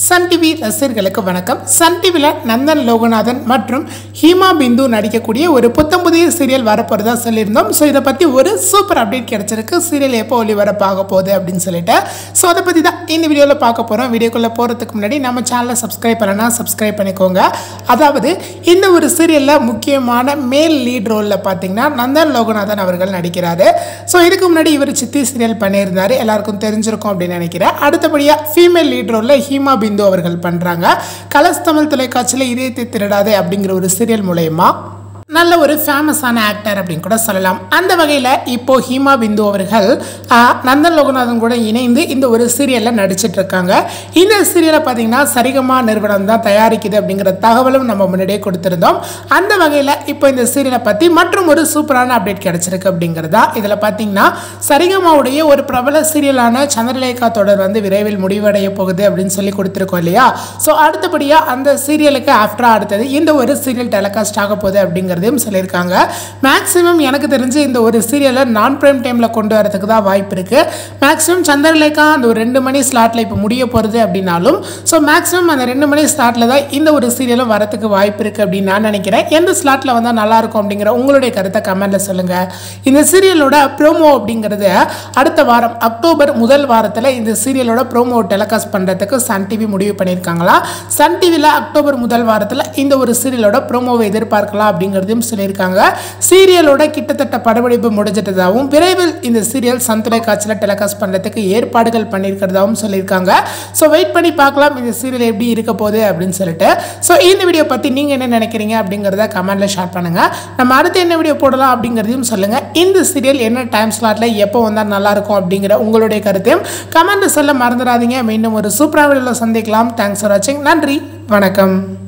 Sun TV ரசிகர்களுக்கு வணக்கம் Sun டிவியில் நந்தன் லோகநாதன் மற்றும் ஹீமா பிந்து நடிக்கக்கூடிய ஒரு புத்தம் புதிய சீரியல் வரப்போகிறதா சொல்லியிருந்தோம் ஸோ இதை பற்றி ஒரு சூப்பர் அப்டேட் கிடச்சிருக்கு சீரியல் எப்போ ஒளிபரப்பாக போகுது அப்படின்னு சொல்லிட்டு ஸோ அதை பற்றி தான் இந்த வீடியோவில் பார்க்க போகிறோம் வீடியோக்குள்ளே போகிறதுக்கு முன்னாடி நம்ம சேனலை சப்ஸ்கிரைப் பண்ணனா சப்ஸ்கிரைப் பண்ணிக்கோங்க அதாவது இந்த ஒரு சீரியலில் முக்கியமான மேல் லீட் ரோலில் பார்த்தீங்கன்னா நந்தன் லோகநாதன் அவர்கள் நடிக்கிறாரு ஸோ இதுக்கு முன்னாடி இவர் சித்தி சீரியல் பண்ணியிருந்தாரு எல்லாருக்கும் தெரிஞ்சிருக்கும் அப்படின்னு நினைக்கிறேன் அடுத்தபடியாக ஃபீமேல் லீட் ரோலில் ஹீமா பிந்து அவர்கள் பண்ணுறாங்க கலர்ஸ் தமிழ் தொலைக்காட்சியில் இதயத்தை திருடாதே அப்படிங்கிற ஒரு சீரியல் மூலயமா நல்ல ஒரு ஃபேமஸான ஆக்டர் அப்படின்னு கூட சொல்லலாம் அந்த வகையில் இப்போ ஹீமா பிந்து அவர்கள் ஆ, நந்தன் லோகநாதன் கூட இணைந்து இந்த ஒரு சீரியலில் நடிச்சிட்டு இருக்காங்க இந்த சீரியலை பார்த்தீங்கன்னா சரிகமா நிறுவனம் தான் தயாரிக்குது அப்படிங்கிற தகவலும் நம்ம முன்னாடியே கொடுத்துருந்தோம் அந்த வகையில் இப்போ இந்த சீரியலை பற்றி மற்றும் ஒரு சூப்பரான அப்டேட் கிடைச்சிருக்கு அப்படிங்கிறதா இதில் பார்த்தீங்கன்னா சரிகமாவுடைய ஒரு பிரபல சீரியலான சந்திரலேகா தொடர் வந்து விரைவில் முடிவடைய போகுது அப்படின்னு சொல்லி கொடுத்துருக்கோம் இல்லையா ஸோ அடுத்தபடியாக அந்த சீரியலுக்கு ஆஃப்டரா அடுத்தது இந்த ஒரு சீரியல் டெலிகாஸ்ட் ஆக போகுது அப்படிங்கிறதையும் சொல்லியிருக்காங்க மேக்ஸிமம் எனக்கு தெரிஞ்சு இந்த ஒரு சீரியலை நான் பிரைம் டைமில் கொண்டு வரதுக்கு தான் வாய்ப்பு இருக்குது மேக்ஸிமம் சந்திரலேகா அந்த ஒரு ரெண்டு மணி ஸ்லாட்டில் இப்போ முடிய போகிறது அப்படின்னாலும் ஸோ மேக்ஸிமம் அந்த ரெண்டு மணி ஸ்லாட்டில் தான் இந்த ஒரு சீரியலும் வரதுக்கு வாய்ப்பு இருக்குது அப்படின்னு நான் நினைக்கிறேன் எந்த ஸ்லாட்டில் வந்தால் நல்லாயிருக்கும் அப்படிங்கிற உங்களுடைய கருத்தை கமெண்ட்டில் சொல்லுங்கள் இந்த சீரியலோட ப்ரோமோ அப்படிங்கிறது அடுத்த வாரம் அக்டோபர் முதல் வாரத்தில் இந்த சீரியலோட ப்ரோமோ டெலிகாஸ்ட் பண்ணுறதுக்கு சன் டிவி முடிவு பண்ணியிருக்காங்களா சன் டிவியில் அக்டோபர் முதல் வாரத்தில் இந்த ஒரு சீரியலோட ப்ரோமோவை எதிர்பார்க்கலாம் அப்படிங்கிறதையும் சொல்லியிருக்காங்க சீரியலோட கிட்டத்தட்ட படப்பிடிப்பு முடிஞ்சிட்டதாகவும் விரைவில் இந்த சீரியல் சன் தொலைக்காட்சியில் டெலிகாஸ்ட் பண்ணுறதுக்கு ஏற்பாடுகள் பண்ணியிருக்கிறதாவும் சொல்லியிருக்காங்க ஸோ வெயிட் பண்ணி பார்க்கலாம் இந்த சீரியல் எப்படி இருக்க போகுது அப்படின்னு சொல்லிட்டு ஸோ இந்த வீடியோ பற்றி நீங்கள் என்ன நினைக்கிறீங்க அப்படிங்கிறத கமெண்ட்டில் ஷேர் பண்ணுங்கள் நம்ம அடுத்து என்ன வீடியோ போடலாம் அப்படிங்கிறதையும் சொல்லுங்கள் இந்த சீரியல் என்ன டைம் ஸ்லாட்டில் எப்போ வந்தால் நல்லாயிருக்கும் அப்படிங்கிற உங்களுடைய கருத்தையும் கமெண்ட்டில் சொல்ல மறந்துடாதீங்க மீண்டும் ஒரு சூப்பரான வீடியோவில் சந்திக்கலாம் தேங்க்ஸ் ஃபார் வாட்சிங் நன்றி வணக்கம்